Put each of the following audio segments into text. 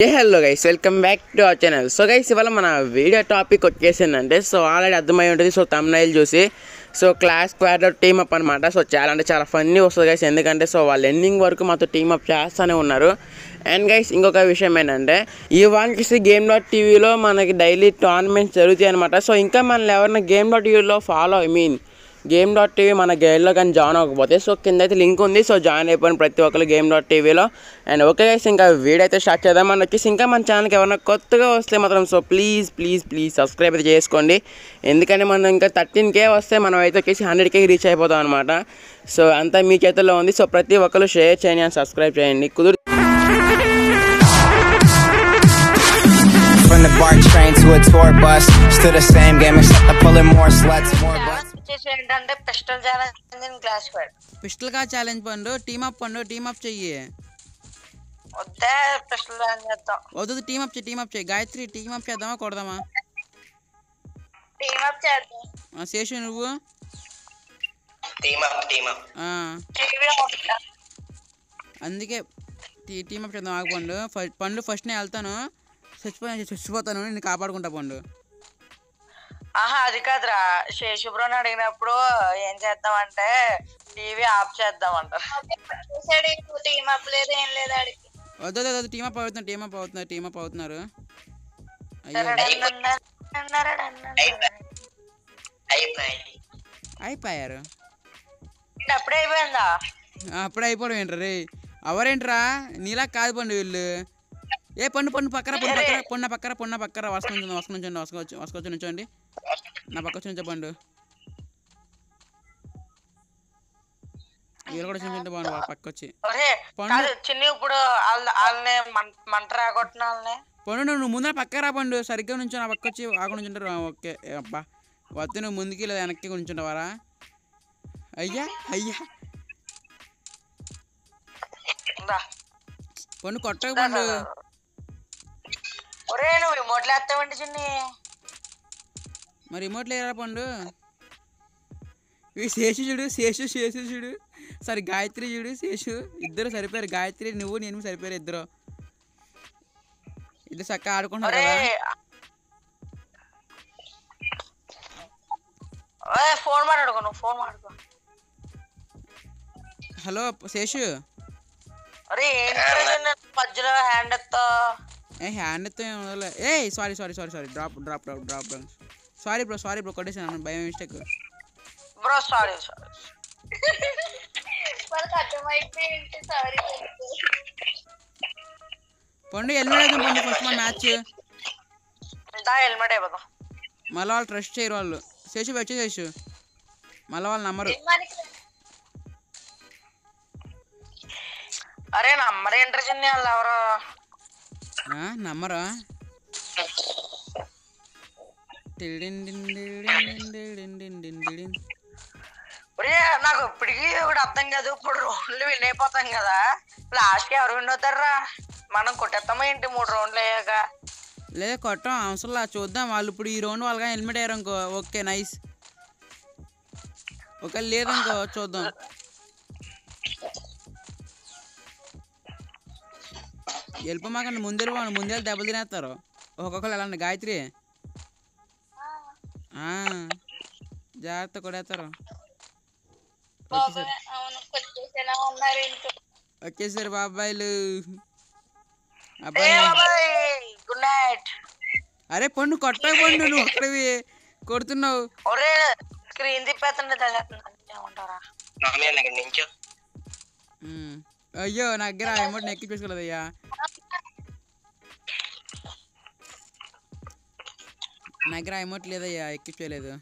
A hello guys welcome back to our channel so guys ఇవాళ మన video topic వచ్చేసిందంటే so already అర్థమై ఉంటుంది సో తమ్నైల్ చూసి సో క్లాస్ స్క్వాడ్లో టీమ్ అప్ అనమాట సో చాలా అంటే చాలా ఫన్నీ వస్తుంది గైస్ ఎందుకంటే సో వాళ్ళు ఎండింగ్ వరకు మాతో టీమ్ అప్ చేస్తూనే ఉన్నారు అండ్ గైస్ ఇంకొక విషయం ఏంటంటే ఈ వానికి గేమ్ డాట్ టీవీలో మనకి డైలీ టోర్నమెంట్స్ జరుగుతాయి అనమాట సో ఇంకా మనల్ని ఎవరైనా గేమ్ డాట్ టీవీలో follow I mean game dot TV మన గైడ్లో కానీ జాయిన్ అవ్వకపోతే సో కింద అయితే లింక్ ఉంది సో జాయిన్ అయిపోయిన ప్రతి ఒక్కరు గేమ్ డాట్ టీవీలో అండ్ ఓకే గైస్ ఇంకా వీడియో అయితే స్టార్ట్ చేద్దాం మన వచ్చేసి ఇంకా మన ఛానల్కి ఎవరైనా కొత్తగా వస్తే మాత్రం so please please please subscribe అయితే చేసుకోండి ఎందుకంటే మనం ఇంకా థర్టీన్ కే వస్తే మనం అయితే వచ్చేసి హండ్రెడ్ కే రీచ్ అయిపోతాం అనమాట సో అంతా మీ చేతుల్లో ఉంది సో ప్రతి ఒక్కరు షేర్ చేయండి అండ్ సబ్స్క్రైబ్ చేయండి కుదురు From the BART train to a tour bus, still the same game except I'm pulling more sluts, more butts. Challenge వచ్చేసి ఏంటంటే pistol challenge in class fire pistol కా challenge Pandu team up Pandu team up చెయ్యి వద్దే pistol challenge చేద్దాం వద్దు team up చెయ్యి team up చెయ్యి Gayatri team up చేద్దామా కొడదామా టీమ్ అప్ చేద్దాం ఆ, శేషు నువ్వు ఆ, టీవీ అందుకే టీ టీమ్ అప్ చేద్దాం ఆగు పండు ఫ- పండు ఫస్ట్ నేను వెళ్తాను చచ్చిపోయి చచ్చిపోతాను నేను కాపాడుకుంటా పండు ఆహా అది కాదురా శేషుబ్రోని అడిగినప్పుడు ఏం చేద్దామంటే టీవీ ఆఫ్ చేద్దాం అంటారు టీమ్ అప్ లేదు ఏం లేదు అడిగి వద్దు వద్దు, వద్దు టీమ్ అప్ అవుతున్నారు టీమ్ అప్ అవుతున్నారు టీమ్ అప్ అవుతున్నారు అయ్యో అయిపోయారు అప్పుడే అయిపోయిందా ఆ, అప్పుడే అయిపోవడం ఏంట్రా రే ఎవరేంట్రా నీలా కాదు పండు వీళ్ళు ఏ పండు పండు పక్కన పండు పక్కన పొన్న పక్కన పొన్న పక్కన వసుకొని వసుకొని నుంచోండి వసుకొచ్చి వసుకొచ్చి నుంచోండి నా పక్క వచ్చి నుంచో పండు వీళ్ళు కూడా నుంచుంటే బాగుండు వాళ్ళ పక్క వచ్చి ఒరే పండు. కాదు చిన్ని ఇప్పుడు వాళ్ళ వాళ్ళని మం- మంట రాగొట్టిన వాళ్ళని పండు నువ్వు ముందర పక్క రా పండు సరిగ్గా నుంచో నా పక్క వచ్చి ఆకు నుంచుంటారు ఆ, ఓకే ఏ అబ్బా వద్దు నువ్వు ముందుకి లేదా వెనక్కి నుంచుంటావారా అయ్యా అయ్యా ఇందా. పండు కొట్టక పండు ఒరే నువ్వు రిమోట్లు వేస్తావండి చిన్ని మరి రిమోట్ లేరా పండు ఇవి శేషు చూడు శేషు శేషు చూడు సరే గాయత్రి చూడు శేషు ఇద్దరు సరిపోయారు గాయత్రి నువ్వు నేను సరిపోయారు ఇద్దరు ఇద్దరు చక్కగా ఆడుకుంటున్నారు ఒరే కదా ఒరే ఫోన్ మాట్లాడుకో నువ్వు ఫోన్ మాట్లాడుకో హలో శేషు అరే ఏంటి మధ్యలో హ్యాండ్ ఎత్తా ఏ హ్యాండ్ ఎత్తే ఏ sorry sorry sorry sorry drop drop drop drop down sorry bro sorry bro కొట్టేసాను భయం mistake bro sorry sorry Pandu helmet Pandu first మన మ్యాచ్ దా హెల్మెట్ అయిపోతాం మళ్ళీ వాళ్ళు ట్రస్ట్ చేయరు వాళ్ళు శేషు వచ్చే శేషు మళ్ళీ వాళ్ళు నమ్మరు అరే నంబర్ ఏంటర్ చిన్ని వాళ్ళు ఎవరు ఆ, నమ్మరా టిడిన్ డిన్ డిడిన్ డిడిన్ డిన్ డిన్ డిడిన్. ఒరే నాకు ఇప్పటికీ ఒకటి అర్థం కాదు ఇప్పుడు రౌండ్లు విన్ అయిపోతాం కదా లాస్ట్కి ఎవరు విన్ అవుతారా మనం కొట్టేస్తామా ఏంటి మూడు రౌండ్లు అయ్యాక లేదా కొట్టం అవసరంలా చూద్దాం వాళ్ళు ఇప్పుడు ఈ రౌండ్ వాళ్ళగా హెల్మెట్ అయ్యారు అనుకో ఓకే నైస్ ఒకవేళ లేదనుకో చూద్దాం వెళ్ళిపోమాకండి ముందే వాళ్ళు ముందే దెబ్బలు తినేస్తారు ఒక్కొక్కరు ఎలా గాయత్రి ఆ, జాగ్రత్త కొడేస్తారు వచ్చేసారు వచ్చేసారు బాబాయిలు ఏ అబ్బాయి బాబాయ్ గుడ్ నైట్ అరే పండు కొట్టక పండు నువ్వు అక్కడివి కొడుతున్నావు ఒరే స్క్రీన్ తిప్పేస్తుండే తెలియదు ఏమంటారా ఉమ్. అయ్యో నా దగ్గర అమౌంట్ ఎక్కి చూసుకోలేదయ్యా నా దగ్గర అమౌంట్ లేదయ్యా ఎక్కించలేదు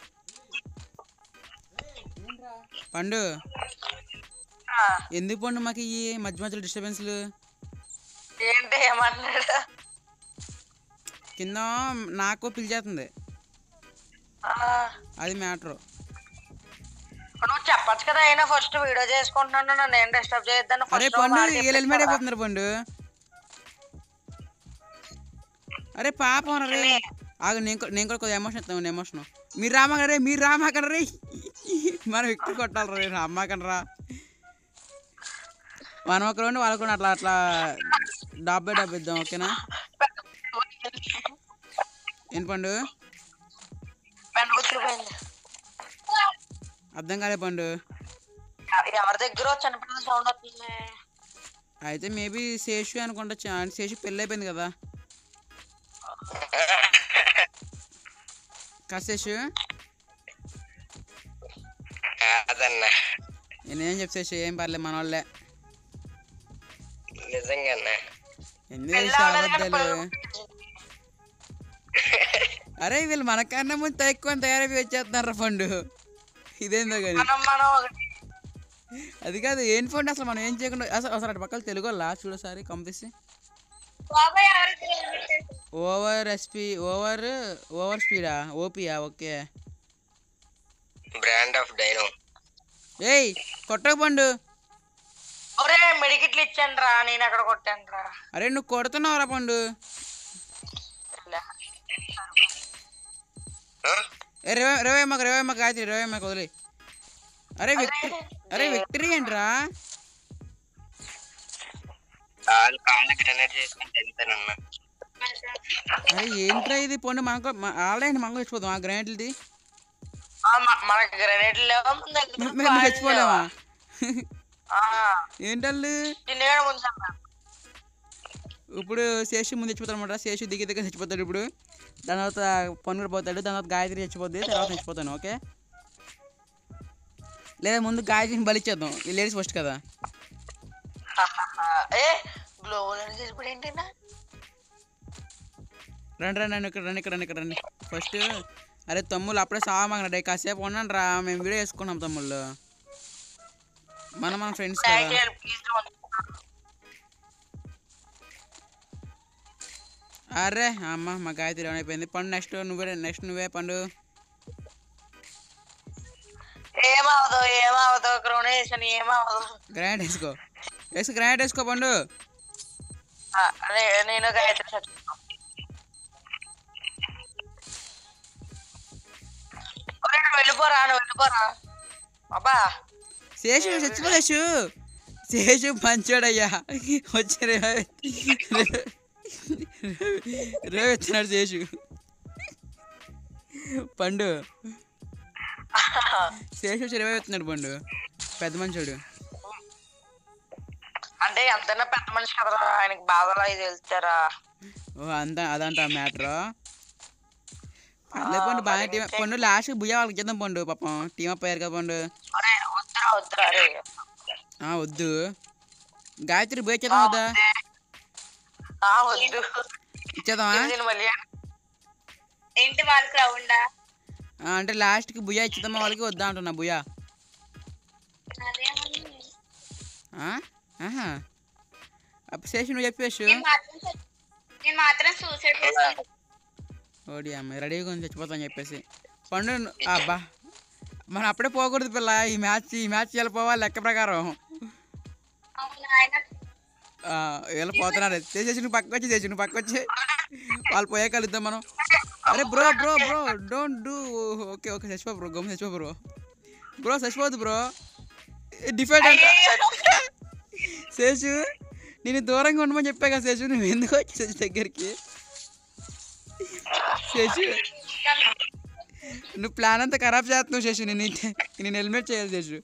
పండు ఆ, ఎందుకు పండు మాకు ఈ మధ్య మధ్యలో డిస్టర్బెన్స్లు ఏంటి ఏమంటున్నాడు కింద నాకు పిలిచేస్తుంది ఆ, అది మ్యాటర్ నువ్వు చెప్పొచ్చు కదా అయినా ఫస్ట్ వీడియో చేసుకుంటున్నాను నన్ను ఏం డిస్టర్బ్ చేయొద్దని అరే ఫస్ట్ పండు వీళ్ళు హెల్మెట్ అయిపోతున్నారు పండు అరే పాపం రే ఆగు నేను కూడా- నేను కూడా కొద్దిగా ఎమోషన్ ఇస్తాను ఎమోషన్ మీరు రామాకన్ రే మీరు రామాకన్ రే మనం ఎక్కువ కొట్టాలి రే రామాకన్ రా మనం ఒక రెండు వాళ్ళకు అట్లా అట్లా డెబ్బై డెబ్బై ఇద్దాం ఓకేనా ఏం పండు పెండ గుర్తుపోయింది అర్థం కాలే పండు ఎవరి దగ్గర చిన్నపిల్లల సౌండ్ వస్తుంది అయితే మేబీ శేషు అనుకుంటా చా- శేషు పెళ్ళి అయిపోయింది కదా కదా శేషు కాదన్నా నేనేం చెప్ శేషు ఏం పర్లేదు మన వాళ్ళే నిజంగానా ఎందుకు శేషు అబద్ధాలు అరే వీళ్ళు మనకన్నా ముందు ఎక్కువ తయారైపోయి వచ్చేస్తున్నారు పండు ఇదేందో కానీ మనం మనం ఒకటి అది కాదు ఏం ఫోన్ అసలు మనం ఏం చేయకుండా అసలు అసలు అటు పక్కన తెలుగు వాళ్ళ చూడసారి కంపిసి బాబాయ్ ఎవరికి తెలియదు. ఓవర్ ఎస్పీ ఓవర్ ఓవర్ స్పీడా ఓపీయా ఓకే బ్రాండ్ ఆఫ్ డైనో ఏయ్ కొట్టక పండు ఒరే మెడికిట్లు ఇచ్చాను రా నేను ఎక్కడ కొట్టాను రా అరే నువ్వు కొడుతున్నావురా పండు ఏ రేవే రేవే అమ్మకి రేవే అమ్మకి గాయత్రి రేవే అమ్మకి వదిలే అరే విక్టరీ అరే విక్టరీ ఏంట్రా కాలు కాళ్ళ గ్రెనేడ్ చేసుకుంటే వెళ్తానన్నా అరే ఏంట్రా ఇది పండు మనకు ఆల్రెడీ మనకు చచ్చిపోతాం ఆ గ్రాంట్లది ఆ, మ- మనకి గ్రెనేట్లు లేవా మన దగ్గర మేము బాగా చచ్చిపోలేమా ఆ, ఏంటల్లు చిన్నగానే ముందు ఇప్పుడు శేషు ముందు చచ్చిపోతాడు అనమాట శేషు దిగి దగ్గర చచ్చిపోతాడు ఇప్పుడు దాని తర్వాత పన్నుడు పోతాడు దాని తర్వాత గాయత్రి చచ్చిపోద్ది తర్వాత చచ్చిపోతాను ఓకే లేదా ముందు గాయత్రిని బలిచ్చేద్దాం ఈ లేడీస్ ఫస్ట్ కదా ఏ గ్లోబల్ అనేది ఇప్పుడు ఏంటన్నా రండి రండి రండి ఇక్కడ రండి ఇక్కడ రండి ఇక్కడ రండి ఫస్ట్ అరే తమ్ముళ్ళు అప్పుడే సామాగండి కాసేపు ఉండండి రా మేము వీడియో వేసుకున్నాం తమ్ముళ్ళు మన మన ఫ్రెండ్స్ కదా అరే అమ్మ మా గాయత్రి ఏమైనా అయిపోయింది పండు నెక్స్ట్ నువ్వే నెక్స్ట్ నువ్వే పండు ఏమవదు ఏమవదు క్రోనేషన్ ఏమవదు గ్రాండ్ వేసుకో వేసుకో గ్రాండ్ వేసుకో పండు ఆ, నే- నేను గాయత్రి చచ్చిపోతాను ఒరే, నువ్వు వెళ్ళిపోరా నువ్వు వెళ్ళిపోరా అబ్బా శేషు చచ్చిపో శేషు శేషు మంచోడయ్యా వచ్చి రేవ రేవ వచ్చినాడు శేషు పండు శేషు వచ్చి రేవ ఎత్తున్నాడు పండు పెద్ద మంచోడు అంటే ఎంతైనా పెద్ద మనిషి కదరా ఆయనకి బాధలు అవి తెలుస్తారా ఓ అంతా అదంట మ్యాటర్ పర్లేదు పండు బాగా టీం పండు లాస్ట్ భుజా వాళ్ళకి చేద్దాం పండు పాపం టీం అప్ అయ్యారు కదా పండు అరే వద్దురా వద్దురా అరే ఆ, వద్దు గాయత్రి భుజ చేద్దాం వద్దా ఆ, వద్దు ఇచ్చేద్దామా నేను మళ్ళీ ఏంటి వాళ్ళకి రౌండా ఆ, అంటే లాస్ట్కి భుజా ఇచ్చేద్దామా వాళ్ళకి వద్దా అంటున్నా భుజా ఆ? ఆహా అప్పుడు శేషు నువ్వు చెప్పేసు నేను మాత్రం సూసైడ్ చేసుకుంటాను ఓడి అమ్మాయి రెడీగా ఉంది చచ్చిపోతాను చెప్పేసి పండు ను- అబ్బా మనం అప్పుడే పోకూడదు పిల్ల ఈ మ్యాచ్ ఈ మ్యాచ్ వెళ్ళిపోవాలి లెక్క ప్రకారం అవును ఆయన ఆ, వీళ్ళు పోతున్నారు చేసేసి నువ్వు పక్క వచ్చి చేసి నువ్వు పక్క వచ్చి వాళ్ళు పోయే కలుద్దాం మనం అరే bro bro bro don't do okay okay చచ్చిపో బ్రో గమ్ చచ్చిపో బ్రో బ్రో చచ్చిపోదు బ్రో డిఫెండ్ అంట శేషు నేను దూరంగా ఉండమని చెప్పా కదా శేషు నువ్వు ఎందుకు వచ్చి శేషు దగ్గరికి శేషు నువ్వు ప్లాన్ అంతా ఖరాబ్ చేస్తున్నావు శేషు నేను ఇట్టే- నేను హెల్మెట్ చేయాలి శేషు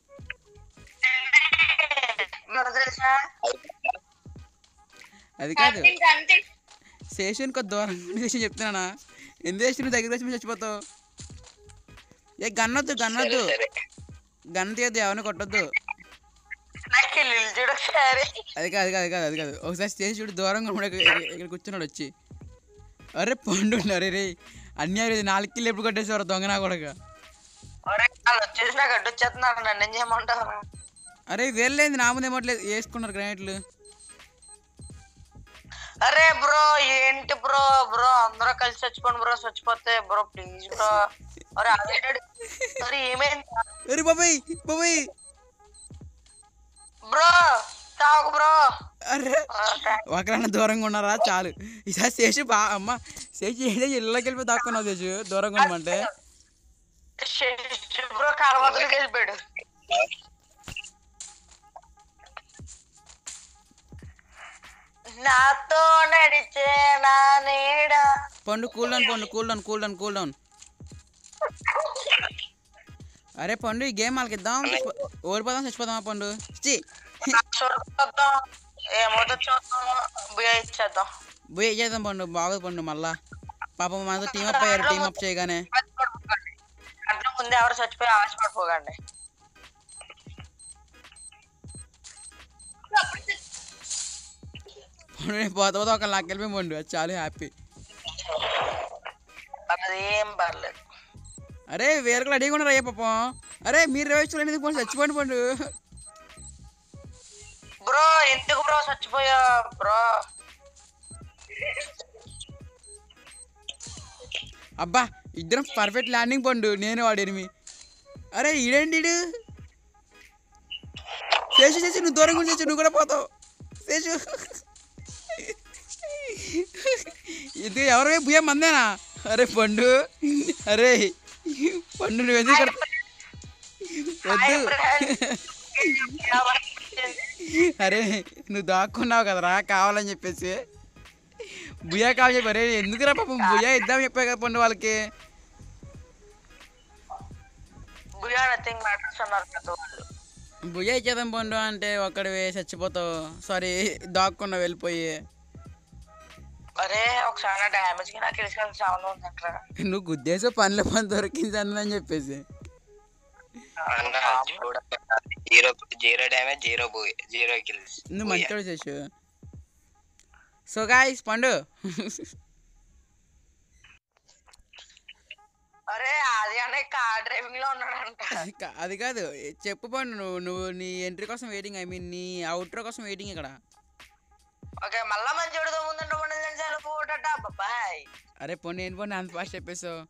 అది కాదు శేషుని కొద్ది దూరం ఉండి శేషు చెప్తున్నానా ఎందుకు శేషు నువ్వు దగ్గర వచ్చి చచ్చిపోతావు ఏ గన్నొద్దు గన్నొద్దు సరే గన్ తీయద్దు ఎవరిని కొట్టొద్దు నాకు ఇల్లు చూడు ఒకసారి అది కాదు అది కాదు అది కాదు అది కాదు ఒకసారి స్టేజ్ చూడు దూరంగా కూడా ఇక్కడ ఇక్కడ కూర్చున్నాడు వచ్చి అరే పండు అరే రే అన్యాయం ఇది నాలుగు కిలో ఎప్పుడు కొట్టేసేవారు దొంగ నా కొడక ఒరే, వాళ్ళు వచ్చేసి నాకు అడ్డు వచ్చేస్తున్నారు నన్ను ఏం చేయమంటారా అరే వెళ్ళేది నా ముందు ఏమట్లేదు వేసుకున్నారు గ్రానైట్లు అరే బ్రో ఏంటి బ్రో బ్రో అందరూ కలిసి చచ్చిపోండి బ్రో చచ్చిపోతే బ్రో ప్లీజ్ బ్రో అరే అదేంటాడు అరే ఏమైంది అరే బాబాయ్ బాబాయ్ బ్రో తాగు బ్రో అరే ఒకరన్నా దూరంగా ఉన్నారా చాలు ఈసారి శేషు బా అమ్మ శేషు ఏదో ఇళ్ళకి వెళ్ళిపోయి దాక్కున్నావు శేషు దూరంగా ఉండమంటే బ్రో కలవతలకి వెళ్ళిపోయాడు నాతో నడిచే నా నీడ Pandu cool down Pandu cool down cool down cool down అరే పండు ఈ గేమ్ వాళ్ళకి ఇద్దాం చచ్చిపో- ఓడిపోదాం చచ్చిపోదామా పండు చి చూద్దాం ఏమవుతుందో చూద్దాం బియ్య ఇచ్చేద్దాం పోయి చేద్దాం పండు బాగోదు పండు మళ్ళా పాపం మనతో టీం అప్ అయ్యారు టీం అప్ చేయగానే ఆశపడిపోకండి. అంటే ముందే ఎవరు చచ్చిపోయి ఆశపడిపోకండి పండు నేను పోత పోతే ఒక లాక్ వెళ్ళిపోయి పండు అది చాలా హ్యాపీ అదేం పర్లేదు అరే వేరే కూడా అడిగి ఉన్నారు అయ్యా పాపం అరే మీరు రేవచ్చు ఎందుకు పండు చచ్చిపోండి పండు బ్రో ఎందుకు బ్రో చచ్చిపోయా బ్రో అబ్బా ఇద్దరం పర్ఫెక్ట్ ల్యాండింగ్ పండు నేను వాడు ఎనిమి అరే ఈడేంటి ఈడు? శేషు చేసి నువ్వు దూరం కూడా చేసి నువ్వు కూడా పోతావు శేషు ఇది ఎవరు భూయా మందేనా అరే పండు అరే పండు నువ్వు ఎందుకు ఇక్కడ వద్దు అరే నువ్వు దాక్కున్నావు కదరా కావాలని చెప్పేసి భూయా కావాలి చెప్పి అరే ఎందుకురా పాపం భూయా ఇద్దాం చెప్పా కదా పండు వాళ్ళకి బుయా నథింగ్ మ్యాటర్స్ అన్నారు కదా వాళ్ళు భుజ ఇచ్చేద్దాం పండు అంటే ఒక్కడివి చచ్చిపోతావు సారీ దాక్కున్నా వెళ్ళిపోయి అరే ఒకసారి నా డ్యామేజ్ కి నాకు తెలిసిన సౌండ్ ఉందంటారా నువ్వు గుద్దేసే పనుల పని దొరికింది అని చెప్పేసి అన్న చూడ zero zero damage zero booyah zero kills నువ్వు మంచోడు చేసు సో గాయస్ పండు అరే అది అనే కార్ డ్రైవింగ్ లో ఉన్నాడంట అది కా- అది కాదు చెప్పు పండు నువ్వు నువ్వు నీ ఎంట్రీ కోసం వెయిటింగ్ ఐ మీన్ నీ అవుట్రో కోసం వెయిటింగ్ ఇక్కడ ఓకే మళ్ళా మంచి ఉడక ముందంటే ఉండదు చాలా పోటట బాయ్ అరే పండు ఏంటి పండు అంత ఫాస్ట్ చెప్పేసావు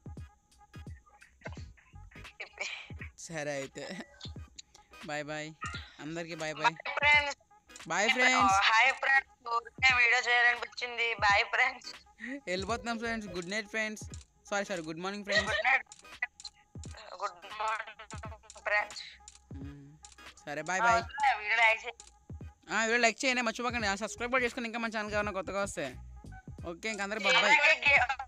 సరే అయితే బాయ్ బాయ్ అందరికి bye bye friends bye friends hi friends ఊరికే వీడియో చేయాలనిపించింది బాయ్ ఫ్రెండ్స్ వెళ్ళిపోతున్నాం friends good night friends sorry sorry good morning friends good night good morning friends సరే బాయ్ బాయ్ వీడియో లైక్ చేయండి video like చేయండి మర్చిపోకండి subscribe కూడా చేసుకుని ఇంకా మన ఛానల్ కావాలన్నా కొత్తగా వస్తే ఓకే ఇంక అందరికి బాయ్ Game-